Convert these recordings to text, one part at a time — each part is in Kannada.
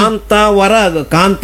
ಕಾಂತಾವರ ಆಗ- ಕಾಂತ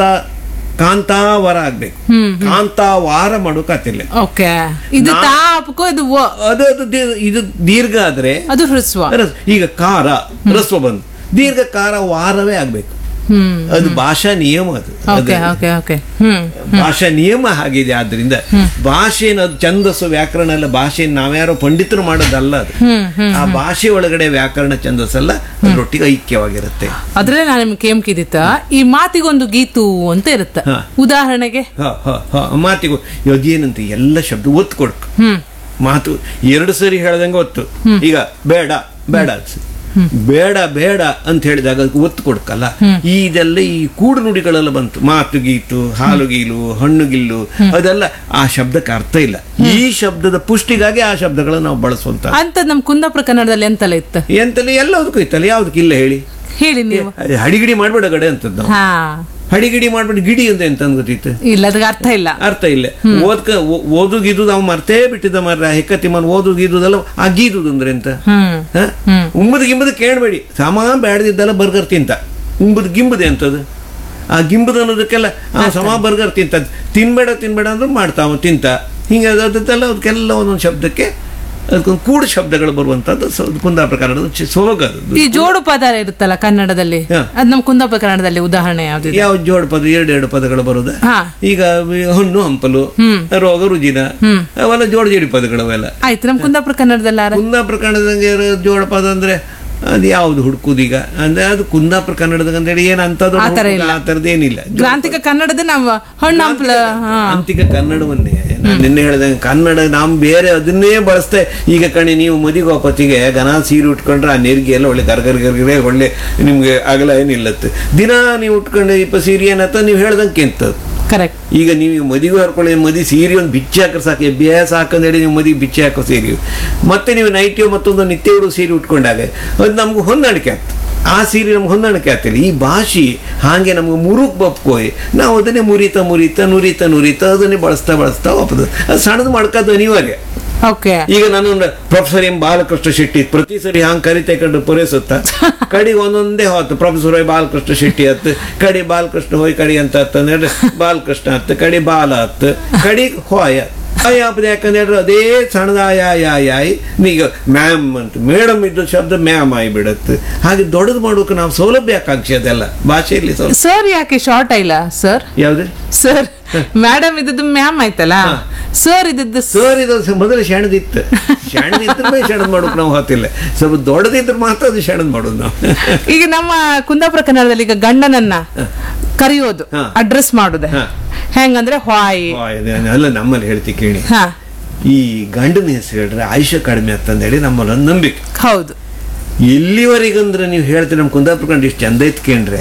ಕಾಂತಾವರ ಆಗ್ಬೇಕು ಕಾಂತಾವಾರ ಮಾಡೋಕಾತಿಲ್ಲ ಓಕೆ ಇದು ತಾಪಕ್ಕೋ ಇದು ವ ಅದು ಅದು ದಿ- ಇದು ದೀರ್ಘ ಆದ್ರೆ ಅದು ಹೃಸ್ವ ರಸ್- ಈಗ ಕಾರ ರಸ್ವ ಬಂದು ದೀರ್ಘ ಕಾರ ವಾರವೇ ಆಗ್ಬೇಕು ಹ್ಮ್ ಅದು ಭಾಷಾ ನಿಯಮ ಅದು ಅದು ಓಕೆ ಓಕೆ ಓಕೆ ಹ್ಮ್ ಭಾಷಾ ನಿಯಮ ಆಗಿದೆ ಆದ್ರಿಂದ ಭಾಷೆನ ಅದು ಛಂದಸ್ಸು ವ್ಯಾಕರಣ ಎಲ್ಲ ಭಾಷೆಯನ್ನು ನಾವ್ಯಾರೋ ಪಂಡಿತರು ಮಾಡೋದಲ್ಲ ಅದು ಆ ಭಾಷೆ ಒಳಗಡೆ ವ್ಯಾಕರಣ ಛಂದಸ್ಸಲ್ಲ ಅದರೊಟ್ಟಿಗೆ ಐಕ್ಯವಾಗಿರುತ್ತೆ ಅದ್ರಲ್ಲೇ ನಾನು ನಿಮ್ಗೆ ಕೇಮ್ಕಿದಿತ್ತ ಈ ಮಾತಿಗೊಂದು ಗೀತು ಅಂತ ಇರುತ್ತೆ ಹಾ. ಉದಾಹರಣೆಗೆ ಹ ಹ ಹ ಮಾತಿಗೂ ಅದೇನಂತ ಎಲ್ಲ ಶಬ್ದ ಒತ್ತು ಕೊಡ್ಕು ಹ್ಮ್ ಮಾತು ಎರಡು ಸರಿ ಹೇಳ್ದಂಗೆ ಒತ್ತು ಈಗ ಬೇಡ ಬೇಡ ಅನ್ಸು. ಬೇಡ ಬೇಡ ಅಂತ ಹೇಳಿದಾಗ ಅದಕ್ಕೆ ಒತ್ತು ಕೊಡ್ಕಲ್ಲ ಈ ಇದೆಲ್ಲ ಈ ಕೂಡು ನುಡಿಗಳೆಲ್ಲ ಬಂತು ಮಾತು ಗೀತು ಹಾಲು ಗೀಲು ಹಣ್ಣು ಗಿಲ್ಲು ಅದೆಲ್ಲ ಆ ಶಬ್ದಕ್ಕೆ ಅರ್ಥ ಇಲ್ಲ ಈ ಶಬ್ದದ ಪುಷ್ಟಿಗಾಗಿ ಆ ಶಬ್ದಗಳನ್ನು ನಾವು ಬಳಸುವಂತ ಅಂತ ನಮ್ ಕುಂದಾಪುರ ಕನ್ನಡದಲ್ಲಿ ಎಂತೆಲ್ಲ ಇತ್ತು ಎಂತಲ್ಲಿ ಎಲ್ಲದಕ್ಕೂ ಇತ್ತಲ್ಲ ಯಾವ್ದಕ್ಕೆ ಇಲ್ಲ ಹೇಳಿ ಹೇಳಿ ನೀವು ಅದೇ ಹಡಿಗಿಡಿ ಮಾಡ್ಬೇಡ ಗಡೆ ಅಂತದ್ದು ನಾವು ಹಾ ಹಡಿಗಿಡಿ ಮಾಡ್ಬೇಡ ಗಿಡಿ ಅಂತ ಎಂತ ಗೊತ್ತಿತ್ತು ಇಲ್ಲ ಅದಕ್ಕೆ ಅರ್ಥ ಇಲ್ಲ ಅರ್ಥ ಇಲ್ಲ ಓದ್ಕ ಓ- ಓದು ಗೀದು ನಾವು ಮರ್ತೇ ಬಿಟ್ಟಿದ್ದ ಮರ ಹೆಕ್ಕತಿ ಮನ್ ಓದು ಗೀದುದಲ್ಲ ಆ ಗೀದುದು ಅಂದ್ರೆ ಎಂತ ಹ್ಮ್ ಹ? ಉಂಬುದು ಗಿಂಬುದು ಕೇಳಬೇಡಿ ಸಮ ಬೇಡದಿದ್ದಲ್ಲ ಬರ್ಗರ್ ತಿಂತ ಉಂಬುದು ಗಿಂಬುದು ಎಂತದು ಆ ಗಿಂಬುದು ಅನ್ನೋದಕ್ಕೆಲ್ಲ ಆ ಸಮ ಬರ್ಗರ್ ತಿಂತ ತಿನ್ಬೇಡ ತಿನ್ಬೇಡ ಅಂದ್ರೆ ಮಾಡ್ತಾವ ತಿಂತ ಹಿಂಗೆ ಅದಕ್ಕೆಲ್ಲ ಅದಕ್ಕೆಲ್ಲ ಒಂದೊಂದು ಶಬ್ದಕ್ಕೆ ಅದಕ್ಕೊಂದು ಕೂಡು ಶಬ್ದಗಳು ಬರುವಂತದ್ದು ಸ- ಕುಂದಾಪುರ ಕನ್ನಡದ ಚಿ- ಸೊಬಗದು ಈ ಜೋಡು ಪದ ಇರುತ್ತಲ್ಲ ಕನ್ನಡದಲ್ಲಿ ಹಾ. ಅದ್ ನಮ್ ಕುಂದಾಪುರ ಕನ್ನಡದಲ್ಲಿ ಉದಾಹರಣೆ ಯಾವ್ದಿದೆ ಯಾವ ಜೋಡು ಪದ ಎರಡು ಎರಡು ಪದಗಳು ಬರುದ ಹಾ ಈಗ ಹಣ್ಣು ಹಂಪಲು ರೋಗ ರುಜಿನ ಅವೆಲ್ಲ ಜೋಡು ಜೋಡಿ ಪದಗಳು ಅವೆಲ್ಲ ಆಯ್ತು ನಮ್ ಕುಂದಾಪುರ ಕನ್ನಡದಲ್ಲಿ ಯಾರ ಕುಂದಾಪುರ ಕನ್ನಡದಂಗೆ ಇರೋ ಜೋಡ ಪದ ಅಂದ್ರೆ ಅದು ಯಾವ್ದು ಹುಡುಕುದೀಗ ಅಂದ್ರೆ ಅದು ಕುಂದಾಪುರ ಕನ್ನಡದಾಗ ಅಂದ್ರೆ ಏನ್ ಅಂತದ್ದು ಆ ಥರ ಇಲ್ಲ. ಆ ಥರದ್ದು ಏನಿಲ್ಲ ಗ್ರಾಂಥಿಕ ಕನ್ನಡದ ನಾವು ಹಣ್ಣು ಹಂಪಲ ಹಾ ಅಂತಿಕ ಕನ್ನಡವನ್ನೇ ನಾನು ನಿನ್ನೆ ಹೇಳ್ದಂಗೆ ಕನ್ನಡ ನಾವು ಬೇರೆ ಅದನ್ನೇ ಬಳಸ್ತೆ ಈಗ ಕಣಿ ನೀವು ಮದಿಗೋಪತಿಗೆ ಗನ ಸೀರೆ ಉಟ್ಕೊಂಡ್ರೆ ಆ ನೆರಿಗೆ ಎಲ್ಲ ಒಳ್ಳೆ ಗರ್ಗರ್ ಗರ್ಗರೆ ಒಳ್ಳೆ ನಿಮ್ಗೆ ಅಗಲ ಏನಿಲ್ಲತ್ತೆ ದಿನ ನೀವು ಉಟ್ಕೊಂಡ್ರೆ ಇಪ್ಪ ಸೀರೆ ಏನತ್ತ ನೀವು ಹೇಳ್ದಂಗೆ ಕೆಂತದ್ದು ಕರೆಕ್ಟ್ ಈಗ ನೀವು ಮದುವೆ ಹರ್ಕೊಳ್ಳಿ ಮದಿ ಸೀರೆ ಒಂದು ಬಿಚ್ಚಿ ಹಾಕರ್ ಸಾಕು ಅಭ್ಯಾಸ ಹಾಕಂದೇಳಿ ನೀವು ಮದಿ ಬಿಚ್ಚಿ ಹಾಕೋ ಸೀರೆ ಮತ್ತೆ ನೀವು ನೈಟಿಯೋ ಮತ್ತೊಂದು ನಿತ್ಯ ಉಡುವ ಸೀರೆ ಉಟ್ಕೊಂಡಾಗ ಅದು ನಮ್ಗೆ ಹೊಂದಾಣಿಕೆ ಆಗ್ತದೆ ಆ ಸೀರೆ ನಮ್ಗೆ ಹೊಂದಾಣಿಕೆ ಆಗ್ತಿಲ್ಲ ಈ ಭಾಷೆ ಹಾಗೆ ನಮ್ಗೆ ಮುರುಕ್ ಬಪ್ಕೋಯ್ ನಾವು ಅದನ್ನೇ ಮುರಿತ ಮುರಿತ ನುರಿತ ನುರಿತ ಅದನ್ನೇ ಬಳಸ್ತಾ ಬಳಸ್ತಾ ವಾಪಸ್ ಅದು ಸಣ್ಣದು ಮಾಡ್ಕೋದು ಅನಿವಾರ್ಯ ಓಕೆ ಈಗ ನಾನು ಪ್ರೊಫೆಸರ್ ಎಂ ಬಾಲಕೃಷ್ಣ ಶೆಟ್ಟಿ ಪ್ರತಿ ಸರಿ ಹಂಗ್ ಕರಿತೆ ಕಂಡು ಪೂರೈಸುತ್ತ ಕಡಿ ಒಂದೊಂದೇ ಹೊತ್ತು ಪ್ರೊಫೆಸರ್ ಹೋಯ್ ಬಾಲಕೃಷ್ಣ ಶೆಟ್ಟಿ ಹತ್ತು ಕಡಿ ಬಾಲಕೃಷ್ಣ ಹೋಯ್ ಕಡಿ ಅಂತ ಹತ್ತಂದ್ರೆ ಬಾಲಕೃಷ್ಣ ಹತ್ತು ಕಡಿ ಬಾಲ ಹತ್ತು ಕಡಿ ಹೋಯ ಯಾಪದ ಯಾಕಂದ್ರೆ ಅದೇ ಸಣ್ಣದಾಯ ಯಾಯ್ ಈಗ ಮ್ಯಾಮ್ ಅಂತ ಮೇಡಮ್ ಇದ್ದ ಶಬ್ದ ಮ್ಯಾಮ್ ಆಗಿಬಿಡತ್ತೆ ಹಾಗೆ ದೊಡ್ಡದು ಮಾಡೋಕೆ ನಾವು ಸೌಲಭ್ಯ ಆಕಾಂಕ್ಷೆ ಅದೆಲ್ಲ ಭಾಷೆಯಲ್ಲಿ ಸೌಲಭ್ಯ ಸರ್ ಯಾಕೆ ಶಾರ್ಟ್ ಇಲ್ಲ ಸರ್ ಯಾವ್ದು ಸರ್ ಮೇಡಮ್ ಇದ್ದದ್ದು ಮ್ಯಾಮ್ ಆಯ್ತಲ್ಲ ಸರ್ ಇದ್ದದ್ದು ಸ- ಸರ್ ಇದು ಸ- ಮೊದಲು ಶಣದಿತ್ತು ಶಣದಿದ್ರೆ ಶಣದ್ ಮಾಡೋಕೆ ನಾವು ಹೊತ್ತಿಲ್ಲ ಸ್ವಲ್ಪ ದೊಡ್ಡದಿದ್ರೆ ಮಾತ್ರ ಅದು ಶಣದ್ ಮಾಡೋದು ನಾವು ಈಗ ನಮ್ಮ ಕುಂದಾಪುರ ಕನ್ನಡದಲ್ಲಿ ಈಗ ಗಂಡನನ್ನ ಕರೆಯೋದು ಹಾ. ಅಡ್ರೆಸ್ ಮಾಡುದೆ ಹಾ. ಹೆಂಗಂದ್ರೆ ಹಾಯ್ ಆ, ಇದು ಅಲ್ಲ ನಮ್ಮಲ್ಲಿ ಹೇಳ್ತಿ ಕೇಳಿ ಹಾ ಈ ಗಂಡನ ಹೆಸರು ಹೇಳಿದ್ರೆ ಆಯುಷ್ಯ ಕಡಿಮೆ ಅಂತಂದೇಳಿ ನಮ್ಮಲ್ಲಿ ಒಂದು ನಂಬಿಕೆ ಹೌದು ಎಲ್ಲಿವರೆಗಂದ್ರೆ ನೀವು ಹೇಳ್ತೀರಿ ನಮ್ಮ ಕುಂದಾಪುರ ಕಂಡು ಇಷ್ಟು ಚಂದ ಇತ್ಕೊಂಡ್ರೆ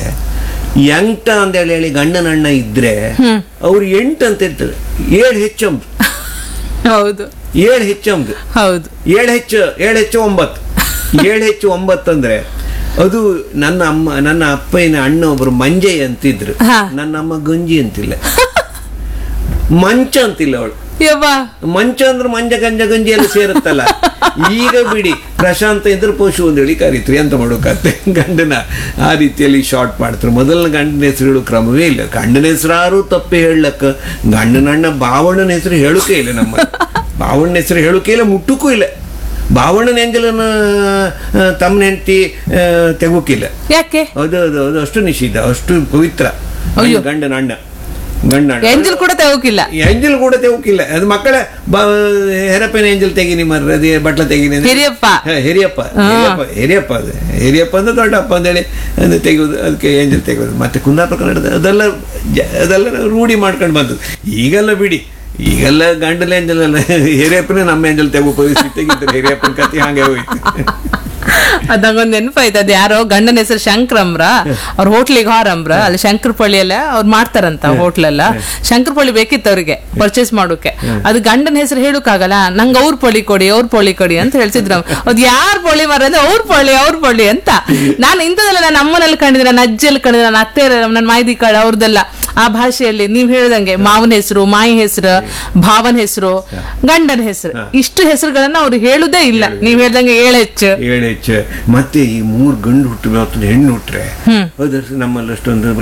ಎಂಟ ಅಂತೇಳಿ ಹೇಳಿ ಗಂಡನ ಅಣ್ಣ ಇದ್ರೆ ಅವ್ರು ಎಂಟು ಅಂತ ಇರ್ತಾರೆ ಏಳು ಹೆಚ್ಚಂಬ ಹೌದು ಏಳು ಹೆಚ್ಚಂಬ ಹೌದು ಏಳು ಹೆಚ್ಚು ಏಳು ಹೆಚ್ಚು ಒಂಬತ್ತು ಏಳು ಹೆಚ್ಚು ಒಂಬತ್ತು ಅಂದ್ರೆ ಅದು ನನ್ನ ಅಮ್ಮ ನನ್ನ ಅಪ್ಪಯ್ಯನ ಅಣ್ಣ ಒಬ್ರು ಮಂಜಯ್ಯ ಅಂತಿದ್ರು ಹಾ. ನನ್ನ ಅಮ್ಮ ಗಂಜಿ ಅಂತಿಲ್ಲ ಮಂಚ ಅಂತಿಲ್ಲ ಅವಳು ಯವ್ವ ಮಂಚ ಅಂದ್ರೆ ಮಂಜ ಗಂಜ ಗಂಜಿ ಎಲ್ಲ ಸೇರುತ್ತಲ್ಲ ಈಗ ಬಿಡಿ ಪ್ರಶಾಂತ ಇದ್ರೆ ಪಶು ಒಂದು ಹೇಳಿ ಕರೀತ್ರಿ ಅಂತ ಮಾಡೋಕತ್ತೆ ಗಂಡನ ಆ ರೀತಿಯಲ್ಲಿ ಶಾರ್ಟ್ ಮಾಡ್ತಾರೆ ಮೊದಲನ ಗಂಡನ ಹೆಸರು ಹೇಳೋ ಕ್ರಮವೇ ಇಲ್ಲ ಗಂಡನ ಹೆಸರಾರು ತಪ್ಪೆ ಹೇಳಕ್ಕ ಗಂಡನ ಅಣ್ಣ ಬಾವಣ್ಣನ ಹೆಸರು ಹೇಳೋಕೆ ಇಲ್ಲ ನಮ್ಮ ಬಾವಣ್ಣನ ಹೆಸರು ಹೇಳೋಕೆ ಇಲ್ಲ ಮುಟ್ಟಕ್ಕೂ ಇಲ್ಲ ಬಾವಣ್ಣನ ಎಂಜಲನ ತಮ್ಮನ ಹೆಂಡತಿ ತೆಗೋಕಿಲ್ಲ ಯಾಕೆ ಅದು ಅದು ಅದು ಅಷ್ಟು ನಿಷಿದ್ಧ ಅಷ್ಟು ಪವಿತ್ರ ಅಯ್ಯೋ. ಗಂಡನ ಅಣ್ಣ ಗಂಡ ಅಣ್ಣ ಎಂಜಲ್ ಕೂಡ ತೆಗೋಕಿಲ್ಲ ಎಂಜಲ್ ಕೂಡ ತೆಗೋಕಿಲ್ಲ ಅದು ಮಕ್ಕಳ ಬ- ಹೆರಪ್ಪನ ಎಂಜಲ್ ತೆಗಿನಿ ಮರ್ರಿ ಅದೇ ಬಟ್ಲ ತೆಗಿನಿ ಅಂದ್ರೆ- ಹಿರಿಯಪ್ಪ. ಹ, ಹಿರಿಯಪ್ಪ ಹಿರಿಯಪ್ಪ ಹಿರಿಯಪ್ಪ ಅದು ಹಿರಿಯಪ್ಪ ಅಂದ್ರೆ ದೊಡ್ಡಪ್ಪ ಅಂತೇಳಿ ಅದು ತೆಗೆಯೋದು ಅದಕ್ಕೆ ಎಂಜಲ್ ತೆಗೆಯೋದು ಮತ್ತೆ ಕುಂದಾಪುರ ಕನ್ನಡದ ಅದೆಲ್ಲ ಜ- ಅದೆಲ್ಲ ನಾವು ರೂಢಿ ಮಾಡ್ಕೊಂಡು ಬಂದದ್ದು ಈಗೆಲ್ಲ ಬಿಡಿ ಈಗೆಲ್ಲ ಗಂಡಲ ಎಂಜಲ್ ಅಲ್ಲ ಹಿರಿಯಪ್ಪನೇ ನಮ್ಮ ಎಂಜಲ್ ತೆಗೋ ಪರಿಸ್ಥಿತಿ ತೆಗಿತಾರೆ ಹಿರಿಯಪ್ಪನ ಕತೆ ಹಾಗೆ ಹೋಯ್ತು ಅದಂಗೊಂದ್ ನೆನಪಾಯ್ತು ಅದ್ ಯಾರೋ ಗಂಡನ ಹೆಸರು ಶಂಕರಮ್ರ ಅವ್ರ ಹೋಟ್ಲಿಗೆ ಹಾರಮ್ರ ಅಲ್ಲಿ ಶಂಕರಪಳ್ಳಿ ಎಲ್ಲ ಅವ್ರು ಮಾಡ್ತಾರಂತ ಹೋಟ್ಲೆಲ್ಲ ಶಂಕರಪಳ್ಳಿ ಬೇಕಿತ್ತು ಅವ್ರಿಗೆ ಪರ್ಚೇಸ್ ಮಾಡೋಕೆ ಅದು ಗಂಡನ ಹೆಸರು ಹೇಳೋಕ್ಕಾಗಲ್ಲ ನಂಗೆ ಅವ್ರ ಪೊಳಿ ಕೊಡಿ ಅವ್ರ ಪೊಳಿ ಕೊಡಿ ಅಂತ ಹೇಳ್ತಿದ್ರು ಅದ್ ಯಾರ್ ಪೊಳಿ ಮರ ಅಂದ್ರೆ ಅವ್ರ ಪೊಳಿ ಅವ್ರ ಪೊಳಿ ಅಂತ ನಾನು ಇಂಥದೆಲ್ಲ ನನ್ನ ಅಮ್ಮನಲ್ಲಿ ಕಂಡಿದ್ರೆ ನನ್ನ ಅಜ್ಜಿಯಲ್ಲಿ ಕಂಡಿದ್ರೆ ನನ್ನ ಅತ್ತೆ ನನ್ನ ಮಾಯ್ದಿ ಕಾಳು ಅವ್ರದ್ದೆಲ್ಲ ಆ ಭಾಷೆಯಲ್ಲಿ ನೀವ್ ಹೇಳ್ದಂಗೆ ಮಾವನ ಹೆಸರು ಮಾಯಿ ಹೆಸರು ಭಾವನ ಹೆಸರು ಗಂಡನ ಹೆಸರು ಇಷ್ಟು ಹೆಸರುಗಳನ್ನ ಅವ್ರು ಹೇಳುದೇ ಇಲ್ಲ ನೀವ್ ಹೇಳ್ದಂಗೆ ಏಳೆಚ್ಚು ಏಳು ಹೆಚ್ಚು ಮತ್ತೆ ಈ ಮೂರು ಗಂಡು ಹುಟ್ಟು ಹೆಣ್ಣು ಹುಟ್ರೆ ಅದ್ರ ನಮ್ಮಲ್ಲಿ ಅಷ್ಟೊಂದು